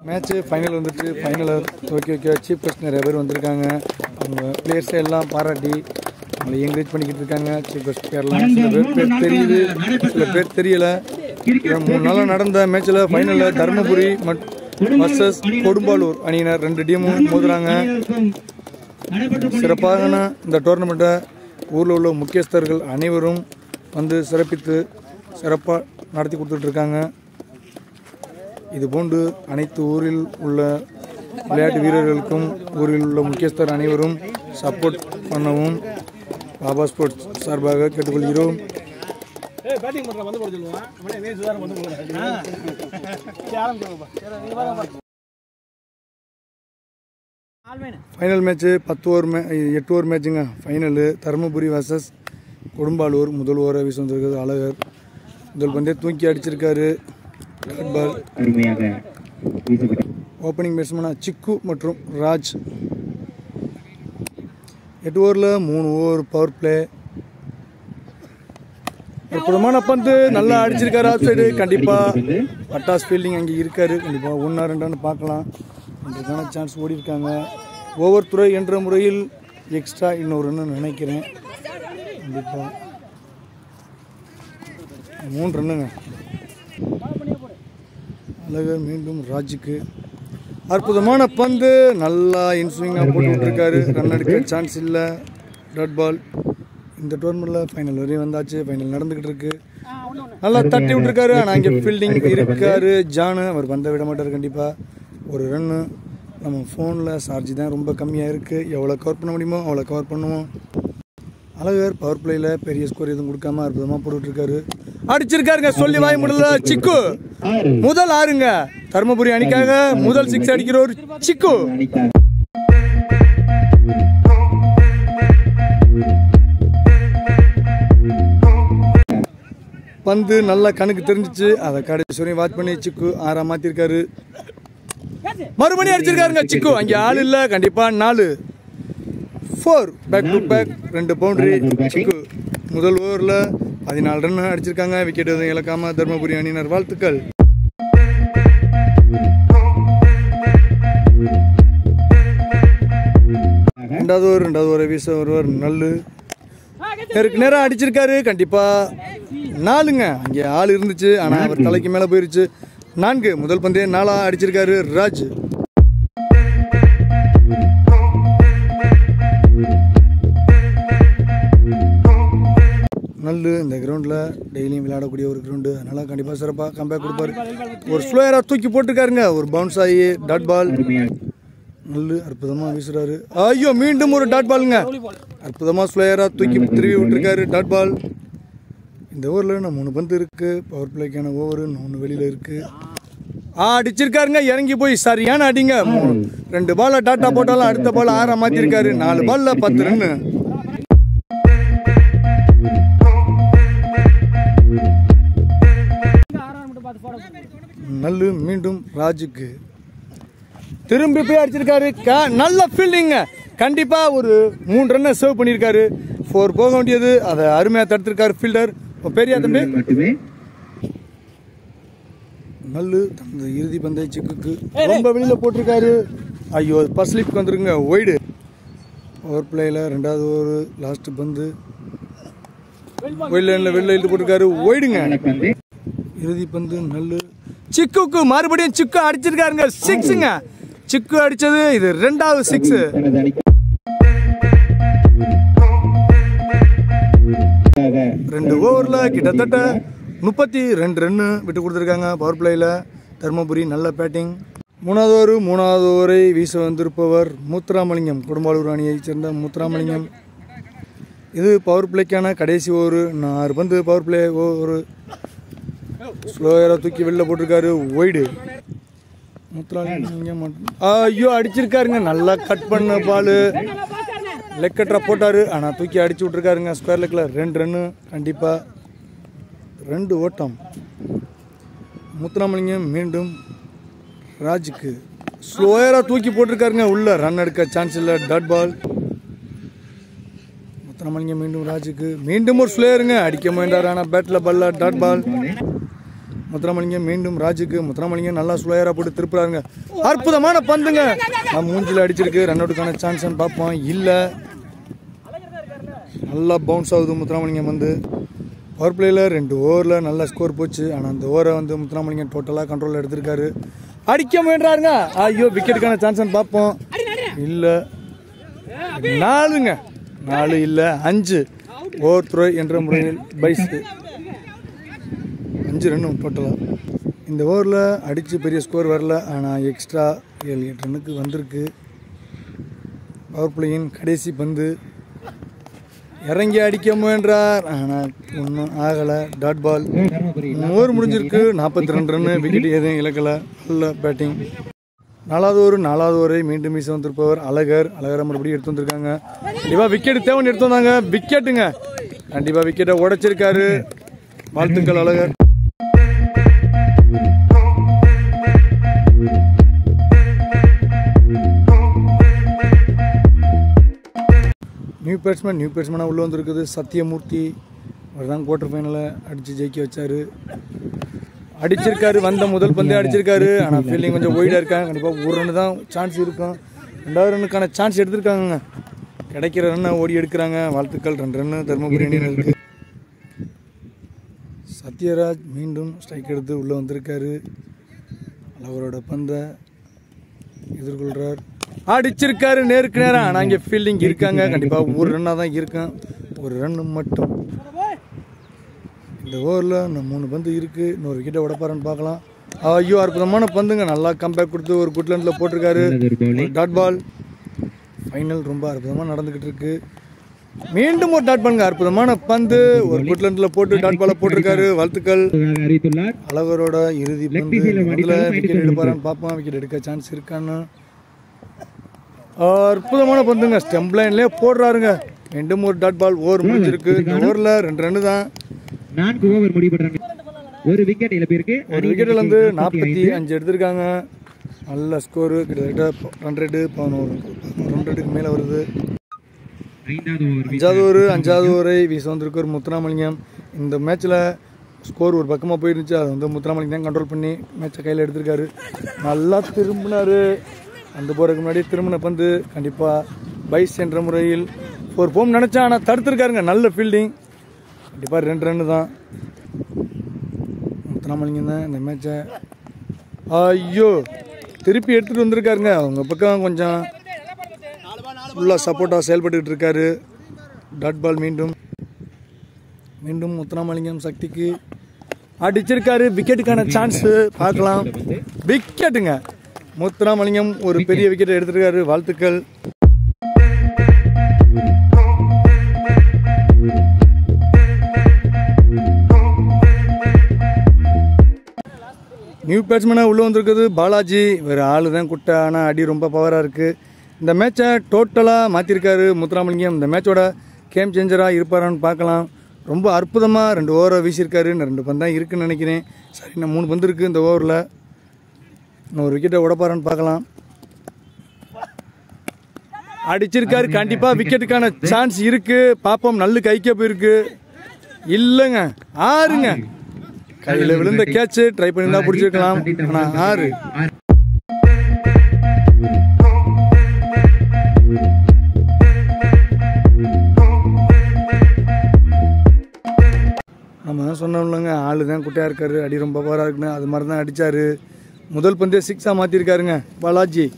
Match final வந்துட்டு ஃபைனலில் okay okay chief guest நிறைய பேர் வந்திருக்காங்க அவங்க பிளேயர்ஸை எல்லாம் பாராட்டி அவங்களை என்கரேஜ் பண்ணிக்கிட்டு இருக்காங்க சீஃப் கெஸ்ட் பேர்லாம் சில பேர் பேர் தெரியுது சில பேர் தெரியல இந்த மூணு நாளாக நடந்த மேட்ச்சில் ஃபைனலில் தருமபுரி மட் வர்சஸ் கொடும்பாலூர் அணியினர் ரெண்டு டீமும் மோதுறாங்க சிறப்பாக இந்த டோர்னமெண்ட்டை ஊரில் உள்ள முக்கியஸ்தர்கள் அனைவரும் வந்து சிறப்பித்து சிறப்பாக நடத்தி கொடுத்துட்ருக்காங்க இது போன்று அனைத்து ஊரில் உள்ள விளையாட்டு வீரர்களுக்கும் ஊரில் உள்ள முக்கியஸ்தர் அனைவரும் சப்போர்ட் பண்ணவும் பாபா ஸ்போர்ட்ஸ் சார்பாக கேட்டுக்கொள்கிறோம் ஏய் பேட்டிங் பண்ற வந்து போட சொல்லுவான் அவனே நீ சுதாரம் வந்து போட சரி ஆரம்பிச்சுப்பா சரி நீ வர ஃபைனல் மேட்ச்சு பத்து ஓவர் மே எட்டு ஓவர் மேட்சுங்க ஃபைனலு தருமபுரி வர்சஸ் கொடும்பாலூர் முதல் ஓவரை வீச வந்திருக்கிறது அழகர் முதல் பந்தே தூக்கி அடிச்சிருக்காரு டாட் பால் அருமையாக வீசப்பட்ட ஓப்பனிங் பேட்ஸ்மேனாக சிக்கு மற்றும் ராஜ் எட்டு ஓவரில் மூணு ஓவர் பவர் பிளே அற்புதமான பந்து நல்லா அடிச்சிருக்காரு ஆஃப் சைடு கண்டிப்பாக பட்டாஸ் ஃபீல்டிங் அங்கே இருக்காரு கண்டிப்பாக ஒன்றா ரெண்டான்னு பார்க்கலாம் அதுக்கான சான்ஸ் ஓடி இருக்காங்க ஓவர் துறை என்ற முறையில் எக்ஸ்ட்ரா இன்னொருன்னு நினைக்கிறேன் கண்டிப்பாக மூணு ரன்னுங்க அழகர் மீண்டும் ராஜுக்கு அற்புதமான பந்து நல்லா இன்ஸ்விங்காக போட்டு விட்டுருக்காரு ரன் எடுக்க சான்ஸ் இல்லை டாட் பால் இந்த டோர்னமெண்ட்டில் ஃபைனல் வரையும் வந்தாச்சு ஃபைனல் நடந்துக்கிட்டு இருக்கு நல்லா தட்டி விட்டுருக்காரு ஆனால் இங்கே ஃபீல்டிங் இருக்காரு ஜானு அவர் பந்தை விட மாட்டார் கண்டிப்பாக ஒரு ரன்னு நம்ம ஃபோனில் சார்ஜ் தான் ரொம்ப கம்மியாக இருக்குது எவ்வளோ கவர் பண்ண முடியுமோ அவ்வளோ கவர் பண்ணுவோம் அழகர் பவர் பிளேயில் பெரிய ஸ்கோர் எதுவும் கொடுக்காம அற்புதமாக போட்டுட்ருக்காரு அடிச்சிருக்காருங்க சொல்லி வாய் முடியல சிக்கு ஆறு முதல் ஆறுங்க தருமபுரி அணிக்காக முதல் சிக்ஸ் அடிக்கிற ஒரு சிக்கு அணிக்காக பந்து நல்லா கணக்கு தெரிஞ்சிச்சு அதை கடைசி வரையும் வாட்ச் பண்ணி சிக்கு ஆறா மாத்திருக்காரு மறுபடியும் அடிச்சிருக்காருங்க சிக்கு அங்க ஆள் இல்ல கண்டிப்பா நாலு ஃபோர் பேக் டு பேக் ரெண்டு பவுண்டரி சிக்கு முதல் ஓவர்ல பதினாலு ரன் அடிச்சிருக்காங்க விக்கெட் எதுவும் இழக்காம தருமபுரி அணியினர் வாழ்த்துக்கள் ரெண்டாவது ஓவர் ரெண்டாவது ஓவர் வீச ஒருவர் நல்லு நேருக்கு நேரம் அடிச்சிருக்காரு கண்டிப்பா நாலுங்க அங்கே ஆள் இருந்துச்சு ஆனா அவர் தலைக்கு மேல போயிருச்சு நான்கு முதல் பந்தே நாலா அடிச்சிருக்காரு ராஜ் நல்லு இந்த கிரவுண்டில் டெய்லியும் விளையாடக்கூடிய ஒரு கிரவுண்டு அதனால கண்டிப்பாக சிறப்பாக கம்பேக் கொடுப்பாரு ஒரு ஸ்லோயராக தூக்கி போட்டிருக்காருங்க ஒரு பவுன்ஸ் ஆகி டாட் பால் அருமையாக நல்லு அற்புதமாக வீசுறாரு ஐயோ மீண்டும் ஒரு டாட் பாலுங்க அற்புதமாக ஸ்லோயராக தூக்கி திருவி விட்டுருக்காரு டாட் பால் இந்த ஓவரில் நான் மூணு பந்து இருக்கு பவர் பிளேக்கான ஓவர் ஒன்று வெளியில் இருக்கு ஆ அடிச்சிருக்காருங்க இறங்கி போய் சரியான அடிங்க மூ- ரெண்டு பால்ல டாட்டா போட்டாலும் அடுத்த பால் ஆறா மாத்திருக்காரு நாலு பால்ல பத்து ரன்னு நல்லு மீண்டும் ராஜுக்கு திரும்பி போய் அடிச்சிருக்காரு க- நல்ல ஃபீல்டிங்க கண்டிப்பா ஒரு மூணு ரன்னை சேவ் பண்ணியிருக்காரு ஃபோர் போக வேண்டியது அதை அருமையாக தடுத்திருக்காரு ஃபீல்டர் பெரிய தம்பி மட்டுமே நல்லு தனது இறுதி பந்தை சிக்குக்கு ரொம்ப வெளியில போட்டிருக்காரு ஐயோ பஸ் ஸ்லிப் வந்துருங்க ஒய்டு ஓவர் பிளேயில் ரெண்டாவது ஓவர் லாஸ்ட் பந்து வெளில வெளில இழுத்து போட்டிருக்காரு ஒய்டுங்க பந்து இறுதி பந்து நல்லு சிக்குக்கு மறுபடியும் சிக்கு அடிச்சிருக்காருங்க சிக்ஸுங்க சிக்கு அடிச்சது இது ரெண்டாவது சிக்ஸ் தனது அணிக்காக ரெண்டு ஓவரில் கிட்டத்தட்ட முப்பத்தி ரெண்டு ரன்னு விட்டு கொடுத்துருக்காங்க பவர் பிளேயில் தருமபுரி நல்ல பேட்டிங் மூணாவது ஓவர் மூணாவது ஓவரை வீச வந்திருப்பவர் முத்துராமலிங்கம் குடும்பாலூர் அணியைச் சேர்ந்த முத்துராமலிங்கம் இது பவர் பிளேக்கான கடைசி ஓவர் ஆறு பந்து பவர் பிளே ஓவர் ஸ்லோயராக தூக்கி வெளில போட்டிருக்காரு ஒய்டு முத்துராமலிங்கம் மட்டும் ஐயோ அடிச்சிருக்காருங்க நல்லா கட் பண்ண பால் லெக் கட்டரை போட்டாரு ஆனால் தூக்கி அடிச்சு விட்ருக்காருங்க ஸ்கொயர் லெக்கில் ரெண்டு ரன்னு கண்டிப்பாக ரெண்டு ஓட்டம் முத்துராமலிங்கம் மீண்டும் ராஜுக்கு ஸ்லோயராக தூக்கி போட்டிருக்காருங்க உள்ள ரன் எடுக்க சான்ஸ் இல்லை டாட் பால் முத்துராமலிங்கம் மீண்டும் ராஜுக்கு மீண்டும் ஒரு ஸ்லோயருங்க அடிக்க முயன்றார் ஆனால் பேட்டில் பல்ல டாட் பால் முத்துராமலிங்கம் மீண்டும் ராஜுக்கு முத்துராமலிங்கம் நல்லா சுளையரா போட்டு திருப்புறாருங்க அற்புதமான பந்துங்க நம்ம மூஞ்சில அடிச்சிருக்கு ரன் அவுட்டுக்கான சான்ஸ் பார்ப்போம் இல்லை நல்லா பவுன்ஸ் ஆகுது முத்துராமலிங்கம் வந்து பவர் பிளேயில் ரெண்டு ஓவரில் நல்ல ஸ்கோர் போச்சு ஆனால் அந்த ஓவரை வந்து முத்துராமலிங்கம் டோட்டலாக கண்ட்ரோலில் எடுத்திருக்காரு அடிக்க முயன்றாருங்க ஐயோ விக்கெட்டுக்கான சான்ஸ் பார்ப்போம் இல்லை நாலுங்க நாலு இல்லை அஞ்சு ஓவர் த்ரோ என்ற முறையில் பைஸ் அஞ்சு ரன் டோட்டலாக இந்த ஓவரில் அடித்து பெரிய ஸ்கோர் வரல ஆனால் எக்ஸ்ட்ரா ஏழு எட்டு ரன்னுக்கு வந்திருக்கு பவர் பிளேயின் கடைசி பந்து இறங்கி அடிக்க முயன்றார் ஆனால் ஒன்றும் ஆகலை டாட் பால் தருமபுரி ஓவர் முடிஞ்சிருக்கு நாற்பத்தி ரெண்டு ரன்னு விக்கெட் எதுவும் இழக்கல நல்ல பேட்டிங் நாலாவது ஓவர் நாலாவது ஓவரை மீண்டும் மீச வந்திருப்பவர் அழகர் அழகரை மறுபடியும் எடுத்து வந்திருக்காங்க கண்டிப்பாக விக்கெட் தேவன் எடுத்து வந்தாங்க விக்கெட்டுங்க கண்டிப்பாக விக்கெட்டை உடைச்சிருக்காரு வாழ்த்துக்கள் அழகர் நியூ பேட்ஸ்மேன் நியூ பேட்ஸ்மேனாக உள்ளே வந்திருக்குது சத்யமூர்த்தி அவர் தான் குவார்டர் ஃபைனலில் அடித்து ஜெயிக்க வச்சாரு அடிச்சிருக்காரு வந்த முதல் பந்தே அடிச்சிருக்காரு ஆனால் ஃபீல்டிங் கொஞ்சம் ஒய்டாக இருக்காங்க கண்டிப்பாக ஒரு ரன் தான் சான்ஸ் இருக்கும் ரெண்டாவது ரன்னுக்கான சான்ஸ் எடுத்திருக்காங்க கிடைக்கிற ரன்னை ஓடி எடுக்கிறாங்க வாழ்த்துக்கள் ரெண்டு ரன்னு தருமபுரி அணியினருக்கு சத்யராஜ் மீண்டும் ஸ்ட்ரைக் எடுத்து உள்ளே வந்திருக்காரு அவரோட பந்தை எதிர்கொள்கிறார் அடிச்சிருக்காரு நேருக்கு நேரம் ஆனால் இங்கே ஃபீல்டிங் இருக்காங்க கண்டிப்பாக ஒரு ரன்னாக தான் இருக்கும் ஒரு ரன் மட்டும் இந்த ஓவரில் இன்னும் மூணு பந்து இருக்குது இன்னொரு விக்கெட்டை உடப்பாருன்னு பார்க்கலாம் ஐயோ அற்புதமான பந்துங்க நல்லா கம்பேக் கொடுத்து ஒரு குட்லண்டில் போட்டிருக்காரு ஒரு bowling. ஒரு டாட் பால் ஃபைனல் ரொம்ப அற்புதமாக நடந்துக்கிட்டு இருக்கு மீண்டும் ஒரு டாட் பாலுங்க அற்புதமான பந்து ஒரு குட்லண்டில் போட்டு டாட் பாலை போட்டிருக்காரு வாழ்த்துக்கள் அறிவித்துள்ளார் அழகரோட இறுதி Leg பந்து piece ல முதல்ல அடித்தாலும் விக்கெட் அடித்து எடுப்பாரான்னு பார்ப்போம் விக்கெட் எடுக்க சான்ஸ் இருக்கான்னு அற்புதமான பந்துங்க ஸ்டெம்ப் லைன்லேயே போடுறாருங்க மீண்டும் ஒரு டாட் பால் ஓவர் முடிஞ்சிருக்கு இந்த ஓவரில் ரெண்டு ரன்னு தான் நான்கு ஓவர் முடிவுபடுறாங்க ஒரு விக்கெட் இழப்பிற்கு ஒரு விக்கெட்டில் வந்து நாற்பத்தி அஞ்சு எடுத்திருக்காங்க நல்ல ஸ்கோரு கிட்டத்தட்ட ரன் ரேட்டு பதினோரு பதினோரு ரன் ரேட்டுக்கு மேலே வருது ஐந்தாவது ஓவர் அஞ்சாவது ஒரு அஞ்சாவது ஓவரை வீச வந்திருக்கார் முத்துராமலிங்கம் இந்த மேட்ச்சில் ஸ்கோர் ஒரு பக்கமாக போயிருந்துச்சு அதை வந்து முத்துராமலிங்கம் தான் கண்ட்ரோல் பண்ணி மேட்சை கையில் எடுத்திருக்காரு நல்லா திரும்பினாரு அந்த போகிறதுக்கு முன்னாடி திரும்பின பந்து கண்டிப்பாக பைஸ் என்ற முறையில் ஒரு போம் நினச்சா ஆனால் தடுத்துருக்காருங்க நல்ல ஃபீல்டிங் கண்டிப்பாக ரெண்டு ரன்னு தான் முத்துராமலிங்கம் தான் இந்த மேட்சை ஐயோ திருப்பி எடுத்துகிட்டு வந்திருக்காருங்க அவங்க பக்கம் கொஞ்சம் ஃபுல்லாக சப்போர்ட்டாக செயல்பட்டுக்கிட்டு இருக்காரு டாட் பால் மீண்டும் மீண்டும் முத்துராமலிங்கம் சக்திக்கு அடிச்சிருக்காரு விக்கெட்டுக்கான சான்ஸ் பார்க்கலாம் விக்கெட்டுங்க முத்துராமலிங்கம் ஒரு பெரிய விக்கெட் எடுத்திருக்காரு வாழ்த்துக்கள் நியூ பேட்ஸ்மேனாக உள்ளே வந்திருக்குது பாலாஜி வேறு ஆள் தான் குட்டை ஆனால் அடி ரொம்ப பவராக இருக்குது இந்த மேட்சை டோட்டலாக மாற்றிருக்காரு முத்துராமலிங்கம் இந்த மேட்சோட கேம் சேஞ்சராக இருப்பாரான்னு பார்க்கலாம் ரொம்ப அற்புதமாக ரெண்டு ஓவரை வீசியிருக்காரு இன்னும் ரெண்டு பந்தான் இருக்குன்னு நினைக்கிறேன் சரி இன்னும் மூணு பந்து இருக்குது இந்த ஓவரில் இன்னும் ஒரு விக்கெட்டை உடப்பாரான்னு பார்க்கலாம் அடிச்சிருக்காரு கண்டிப்பாக விக்கெட்டுக்கான சான்ஸ் இருக்குது பாப்போம் நல்ல கைக்கே போயிருக்கு இல்லைங்க ஆறுங்க கையில் விழுந்த கேட்ச் ட்ரை பண்ணியிருந்தா பிடிச்சிருக்கலாம் ஆனால் ஆறு நம்ம தான் சொன்னோம்லங்க ஆளு தான் குட்டையாக இருக்காரு அடி ரொம்ப பவராக இருக்குன்னு அது மாதிரி தான் அடித்தார் முதல் பந்தே சிக்ஸாக மாற்றிருக்காருங்க பாலாஜி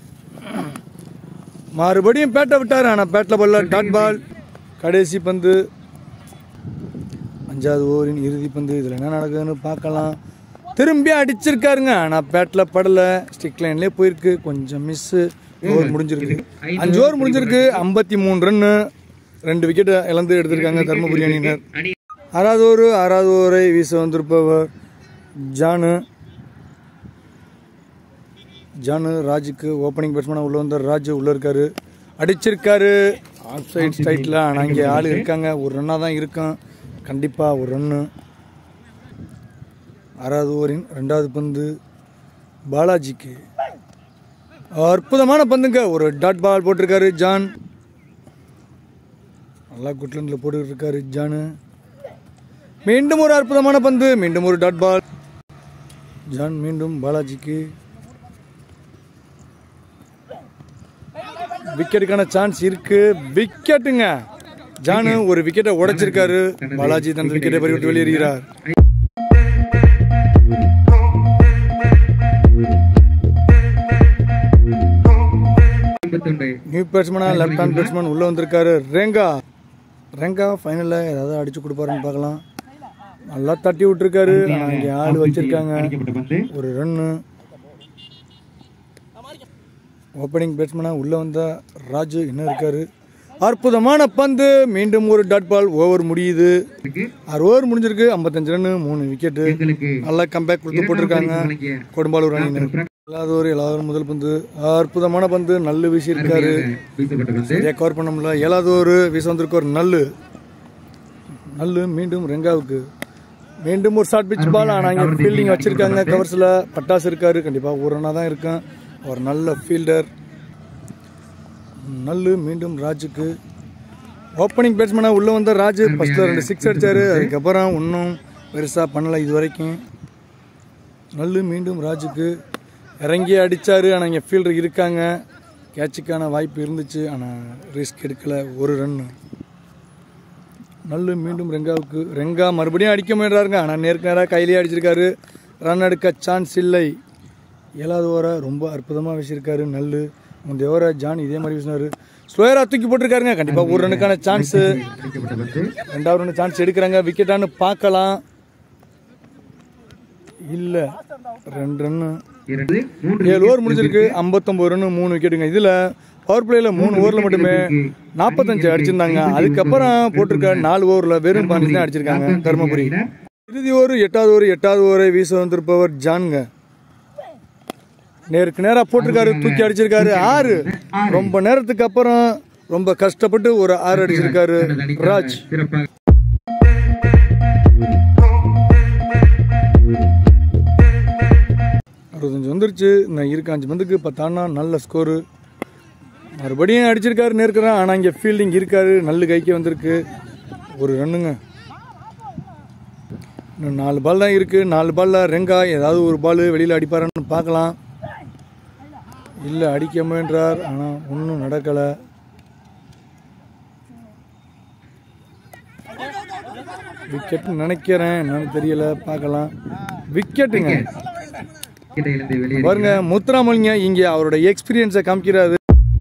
மறுபடியும் பேட்டை விட்டார் ஆனால் பேட்டில் போடல டாட் பால் கடைசி பந்து அஞ்சாவது ஓவரின் இறுதி பந்து இதில் என்ன நடக்குதுன்னு பார்க்கலாம் திரும்பி அடிச்சிருக்காருங்க ஆனால் பேட்டில் படலை ஸ்டிக் லைன்லேயே போயிருக்கு கொஞ்சம் மிஸ்ஸு ஓவர் முடிஞ்சிருக்கு அஞ்சு ஓவர் முடிஞ்சிருக்கு ஐம்பத்தி மூணு ரன்னு ரெண்டு விக்கெட் இழந்து எடுத்திருக்காங்க தருமபுரி அணியினர் அணி ஆறாவது ஓவர் ஆறாவது ஓவரை வீச வந்திருப்பவர் ஜானு ஜானு ராஜுக்கு ஓப்பனிங் பேட்ஸ்மேனாக உள்ள வந்தார் ராஜு உள்ளே இருக்காரு அடிச்சிருக்காரு ஆஃப் சைட் ஸ்ட்ரைட்டில் ஆனால் இங்கே ஆள் இருக்காங்க ஒரு ரன்னாக தான் இருக்கும் கண்டிப்பாக ஒரு ரன்னு ஆறாவது ஓவரின் ரெண்டாவது பந்து பாலாஜிக்கு அற்புதமான பந்துங்க ஒரு டாட் பால் போட்டிருக்காரு ஜான் நல்லா குட்லண்டில் போட்டுக்கிட்டு இருக்காரு ஜானு மீண்டும் ஒரு அற்புதமான பந்து மீண்டும் ஒரு டாட் பால் ஜான் மீண்டும் பாலாஜிக்கு விக்கெட்டுக்கான சான்ஸ் இருக்கு விக்கெட்டுங்க ஜானு ஒரு விக்கெட்டை உடைச்சிருக்காரு பாலாஜி தனது விக்கெட்டை பறிவிட்டு வெளியேறுகிறார் ஐம்பத்தொன்று நியூ பேட்ஸ்மேனா லெஃப்ட் ஹேண்ட் பேட்ஸ்மேன் உள்ள வந்திருக்காரு ரெங்கா ரெங்கா ஃபைனல்ல ஏதாவது அடிச்சு கொடுப்பாருன்னு பார்க்கலாம் நல்லா தட்டி விட்டுருக்காரு ஆனா இங்க ஆள் வச்சிருக்காங்க அடிக்கப்பட்ட பந்து ஒரு ரன்னு ஓப்பனிங் பேட்ஸ்மேனா உள்ள வந்த ராஜு என்ன இருக்காரு அற்புதமான பந்து மீண்டும் ஒரு டாட் பால் ஓவர் முடியுது இருக்கு. ஆறு ஓவர் முடிஞ்சிருக்கு ஐம்பத்தஞ்சு ரன்னு மூணு விக்கெட்டு எங்களுக்கு நல்லா கம்பேக் கொடுத்து போட்டிருக்காங்க வழங்கிய கொடும்பாலூர் அணியினர் எல்லாதோர் எல்லாரும் முதல் பந்து அற்புதமான பந்து நல்ல வீசி இருக்காரு வீசப்பட்ட பந்து சரியா கவர் பண்ண முடியல ஏழாவது வீச வந்திருக்கு ஒரு நல்லு நல்லு மீண்டும் ரெங்காவுக்கு மீண்டும் ஒரு ஷார்ட் பிச் பால் ஆனால் இங்கே ஃபீல்டிங் வச்சிருக்காங்க கவர்ஸில் பட்டாசு இருக்காரு கண்டிப்பாக ஒரு ரன்னாக தான் இருக்கும் ஒரு நல்ல ஃபீல்டர் நல்லு மீண்டும் ராஜுக்கு ஓப்பனிங் பேட்ஸ்மேனாக உள்ளே வந்த ராஜு ஃபஸ்ட்டில் ரெண்டு சிக்ஸ் அடிச்சாரு அதுக்கப்புறம் ஒன்றும் பெருசாக பண்ணலை இது வரைக்கும் நல்லு மீண்டும் ராஜுக்கு இறங்கி அடிச்சாரு ஆனால் இங்கே ஃபீல்டர் இருக்காங்க கேட்சுக்கான வாய்ப்பு இருந்துச்சு ஆனால் ரிஸ்க் எடுக்கல ஒரு ரன்னு நல்லு மீண்டும் ரெங்காவுக்கு ரெங்கா மறுபடியும் அடிக்க முயன்றாருங்க ஆனால் நேருக்கு நேராக கையிலேயே அடிச்சிருக்காரு ரன் எடுக்க சான்ஸ் இல்லை ஏழாவது ஓவரை ரொம்ப அற்புதமாக வீசியிருக்காரு நல்லு முந்தைய ஓவரை ஜான் இதே மாதிரி வீசினாரு ஸ்லோயராக தூக்கி போட்டிருக்காருங்க கண்டிப்பாக ஒரு ரன்னுக்கான சான்ஸு அடிக்கப்பட்ட பந்து ரெண்டாவது ரன் சான்ஸ் எடுக்கிறாங்க விக்கெட்டான்னு பார்க்கலாம் இல்லை ரெண்டு ரன்னு இரண்டு மூன்று ஏழு ஓவர் முடிஞ்சிருக்கு ஐம்பத்தொம்பது ரன்னு மூணு விக்கெட்டுங்க இதில் பவர் பிளேல மூணு ஓவரில் மட்டுமே நாற்பத்தஞ்சு அடிச்சிருந்தாங்க அதுக்கப்புறம் போட்டிருக்க நாலு ஓவரில் வெறும் பதினஞ்சு தான் அடிச்சிருக்காங்க தருமபுரி இறுதி ஓவர் எட்டாவது ஓவர் எட்டாவது ஓவரை வீச வந்திருப்பவர் ஜான்ங்க நேருக்கு நேராக போட்டிருக்காரு தூக்கி அடிச்சிருக்காரு ஆறு ரொம்ப நேரத்துக்கு அப்புறம் ரொம்ப கஷ்டப்பட்டு ஒரு ஆறு அடிச்சிருக்காரு ராஜ் சிறப்பாக அறுபத்தஞ்சு வந்துருச்சு இந்த இருக்க அஞ்சு பந்துக்கு பத்தானா நல்ல ஸ்கோரு மறுபடியும் அடிச்சிருக்காரு நேர்க்கிறான் ஆனால் இங்கே ஃபீல்டிங் இருக்காரு நல்ல கைக்கு வந்திருக்கு ஒரு ரன்னுங்க இன்னும் நாலு பால் தான் இருக்குது நாலு பாலில் ரெங்கா ஏதாவது ஒரு பால் வெளியில் அடிப்பாரான்னு பார்க்கலாம் இல்லை அடிக்க முயன்றார் ஆனால் ஒன்றும் நடக்கலை விக்கெட்னு நினைக்கிறேன் என்னன்னு தெரியல பார்க்கலாம் விக்கெட்டுங்க இடையிலிருந்து வெளியே பாருங்க முத்துராமலிங்க இங்க அவரோட எக்ஸ்பீரியன்ஸை காமிக்கிறாரு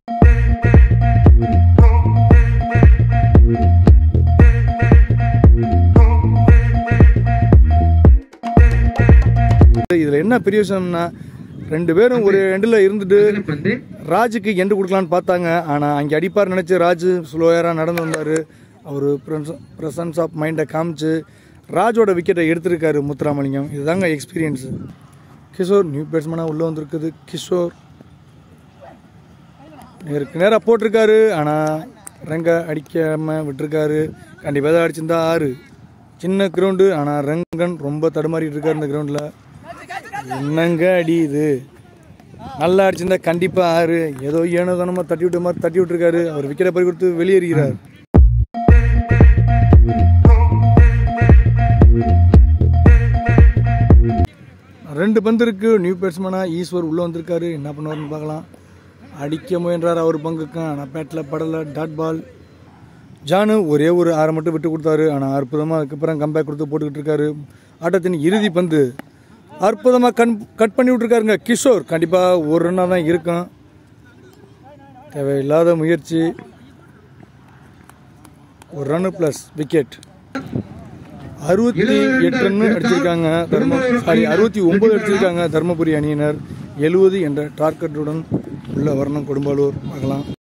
இதுல என்ன பெரிய விஷயம்னா ரெண்டு பேரும் ஒரு எண்டில் இருந்துட்டு பந்து ராஜுக்கு எண்டு கொடுக்கலான்னு பார்த்தாங்க ஆனால் அங்கே அடிப்பார் நினச்சி ராஜு ஸ்லோயராக நடந்து வந்தார் அவர் ப்ரெசன்ஸ் ஆஃப் மைண்டை காமிச்சு ராஜோட விக்கெட்டை எடுத்திருக்காரு முத்துராமலிங்கம் இதுதாங்க எக்ஸ்பீரியன்ஸு கிஷோர் நியூ பேட்ஸ்மேனாக உள்ளே வந்திருக்குது கிஷோர் நேருக்கு நேராக போட்டிருக்காரு ஆனால் ரெங்க அடிக்காமல் விட்டுருக்காரு கண்டிப்பாக தான் அடிச்சிருந்தா ஆறு சின்ன கிரவுண்டு ஆனால் ரெங்கன் ரொம்ப தடுமாறிட்டு இருக்காரு இந்த கிரவுண்டில் என்னங்க அடி இது நல்லா அடிச்சிருந்தா கண்டிப்பா ஆறு ஏதோ ஏனோ தானமா தட்டி விட்ட மாதிரி தட்டி விட்டுருக்காரு அவர் விக்கெட்டை பறி கொடுத்து வெளியேறுகிறார் ரெண்டு பந்து இருக்கு நியூ பேட்ஸ்மேனா ஈஸ்வர் உள்ள வந்திருக்காரு என்ன பண்ணுவாருன்னு பார்க்கலாம் அடிக்க முயன்றார் அவர் பங்குக்கு ஆனால் பேட்டில் படலை டாட் பால் ஜானு ஒரே ஒரு ஆறை மட்டும் விட்டு கொடுத்தாரு ஆனால் அற்புதமாக அதுக்கப்புறம் கம்பேக் கொடுத்து போட்டுக்கிட்டு இருக்காரு ஆட்டத்தின் இறுதி பந்து அற்புதமாக கண் கட் பண்ணி விட்ருக்காருங்க கிஷோர் கண்டிப்பாக ஒரு ரன்னாக தான் இருக்கும் தேவையில்லாத முயற்சி ஒரு ரன்னு ப்ளஸ் விக்கெட் அறுபத்தி எட்டு ரன்னு அடிச்சிருக்காங்க தர்ம சாரி அறுபத்தி ஒன்பது அடிச்சிருக்காங்க தர்மபுரி அணியினர் எழுபது என்ற டார்கெட்டுடன் உள்ள வரணும் கொடும்பாலூர் பார்க்கலாம்